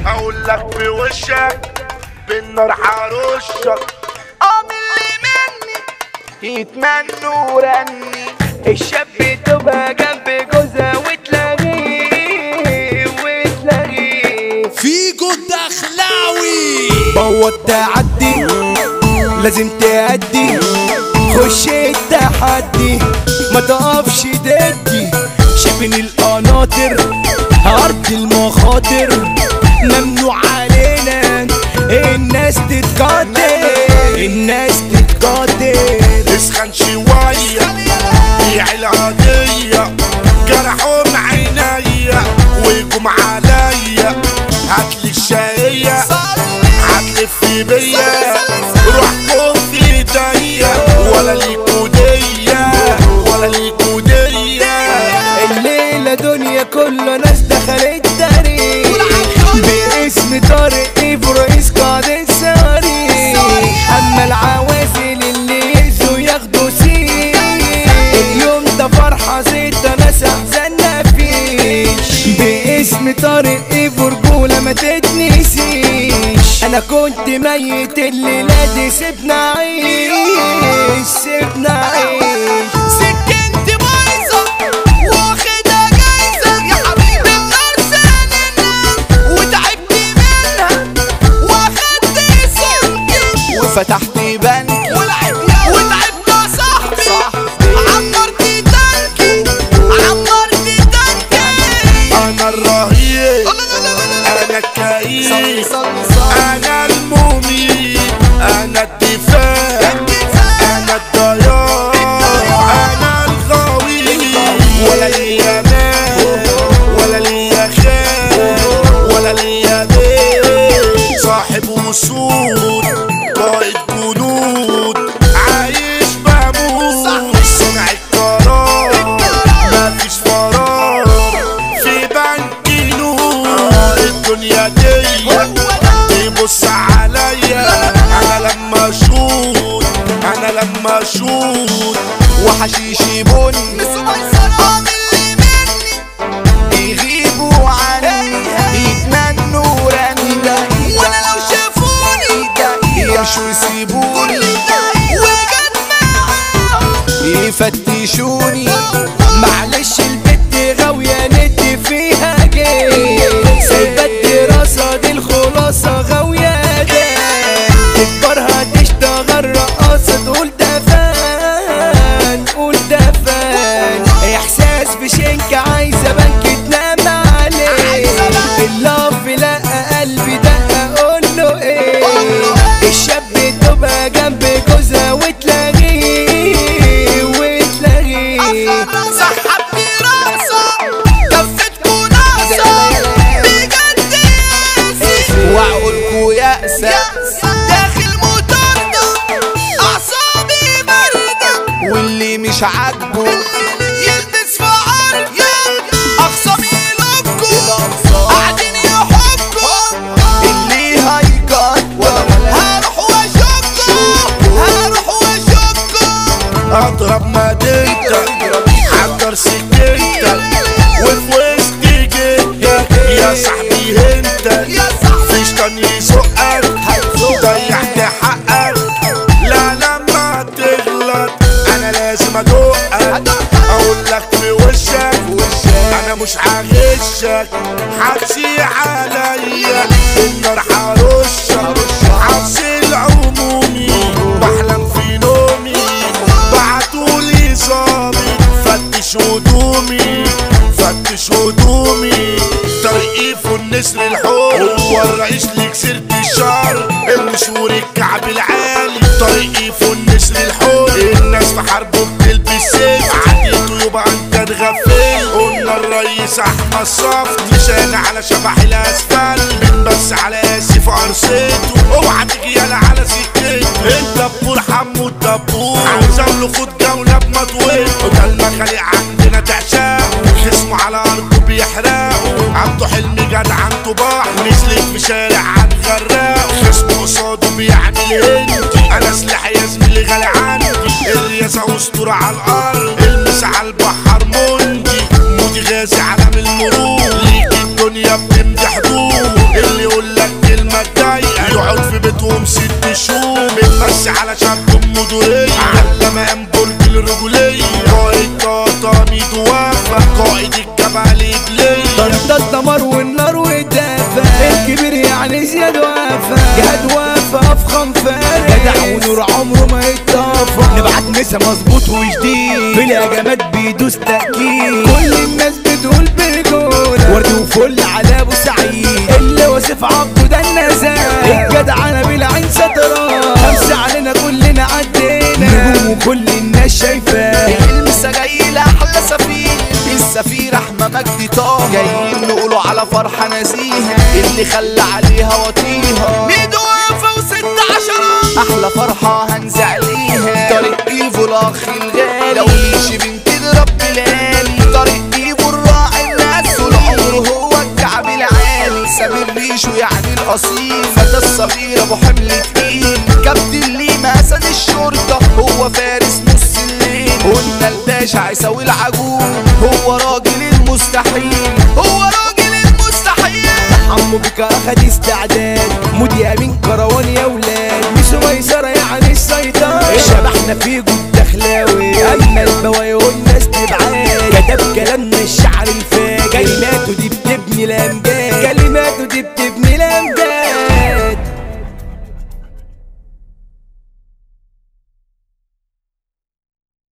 اقول لك في وشك بالنار حرشك اللي مني يتمنوا رني الشاب تبقى جنب جوزها وتلاقيه وتلاقيه فيجو الدخلاوي بوط تعدي لازم تأدي خش التحدي ما تقفش ضدي شبن القناطر أرض المخاطر ممنوع علينا الناس تتقاتل الناس تتقاتل اسخن شوية بيع القضية جرحهم عينيا ويجم عليا هاتلي الشقية هتلف بيا روحكم في ايديا ولا ليكوا دية ولا ليكوا دية الليلة دنيا كله ناس دخلت تاريخ باسم طارق ايفو رئيس قاعدة ساري اما العوازل اللي يزوا ياخدوا سير اليوم ده فرحة زيت ناس احزاننا فيش باسم طارق ايفو رجولة ما تتنسيش انا كنت ميت الليلة دي سيبنا عيش سيبنا عيش سكنت بايظة واخدها جايزة يا حبيبي النار سننا وتعبت منها واخدت سمكة وفتحت بنك وتعبت يا صاحبي عمرت تنكي عمرت تنكي انا الرهيب انا الكئيب انا المميت انا الدفاع انا الضياع انا الغوي ولا ليا مال ولا ليا خال ولا ليا بيت صاحب وصول قائد جنود عايش بموت صنع القرار مفيش فراغ في بنك نور الدنيا دي تبص عليا انا لما اشوط انا لما اشوط وحشيشي بني يغيبوا عني يتمنوا رني وانا لو شافوني يمشوا يسيبوني وجت معاهم يفتشوني معلش البت غاوية ندي فيها جاي سايبة الدراسة دي الخلاصة غاوية جاي تكبرها تشتغل رقاصة تقول ده فان قول ده فان احساس بشنك عايزة بنك تنام عليه اللف لقى قلبي ده اقول له ايه الشاب تبقى جنب جوزها وتلاقيه وتلاقيه سحبني راسه كفتكوا ناقصة بجد ياسي وعقولكوا يأسة داخل مطاردة أعصابي باردة واللي مش عاجبه يلبس في عرضي أخصامي يلوكوا قاعدين يحكوا اللي هيقدر هروح واشكوا هروح واشكوا اضرب مدينتك حضر سكتك وفي وسط جدك يا صاحبي انت يا صاحبي فيش كان يسوقك ضيعت حقك لا لما تغلط انا لازم ادوقك اقول لك في وشك انا مش هغشك حبسي عليا النار حرشك حبس العمومي بحلم في نومي بعتولي ظابط فتش هدومي فتش هدومي طريقي في النسر الحور هو الرئيس اللي كسرت الشعر المشهور الكعب العالي طريقي في النسر الحور الناس في حربه بتلبس سيف عديته يبقى انت تغفل قلنا الرئيس احمد صف نشان على شبح الاسفل من بس على اسف ارصيته اوعى تيجي يالا على سكته الدبور حمو الدبور عاوز له خد جوله بمطويل وده المخالي عندنا تعشاه خصمه على ارضه بيحرقه عبده حلمي جدع طباح نزلت في شارع هتغرقه خصمه قصاده بيعمل هندي انا سلاح يا زميلي غالي عندي الرياسه اسطوره على الارض المس على البحر مندي مودي غازي علم المرور ليك الدنيا بتمدح حدود اللي يقول راسي على شاب مدورية على مقام برج الرجولية قائد طاطا ميدو وفا قائد الجبل إبلية طنطا الدمار والنار والدافع الكبير يعني زياد وافا جهاد وافا افخم فارس جدع ونور عمره ما يتطفى نبعت مسا مظبوط وجديد بالهجمات بيدوس تأكيد كل الناس بتقول برجولة ورد وفل على ابو سعيد اللي وصف عبده ده النزال الجدع انا بالعين ستران خمسة علينا كلنا عدينا نجوم وكل الناس شايفاه المسا جاي لأحلى سفير السفير احمى مجدي طه جايين نقولوا على فرحة نزيهة اللي خلى عليها وطيها ميدو وافا وست عشرة احلى فرحة هنزع ليها طريق ايفو الاخ الغالي لو يمشي بنت رب ليالي طريق ايفو الراعي الناس طول عمره هو الكعب العالي سامر ريشو يعني الاصيل فتى الصغير ابو حمل تقيل كابتن ليما اسد الشرطة هو فارس نص الليل قلنا الباشا هيساوي العجوز هو راجل المستحيل هو راجل المستحيل عمو بك اخد استعداد مودي امين كروان يا ولاد مش ميسرة يعني السيطرة شبحنا في جود دخلاوي اما البوايا والناس تبعاد كتب كلامنا الشعر الفاجر كلماته دي بتبني الامجاد كلماته دي بتبني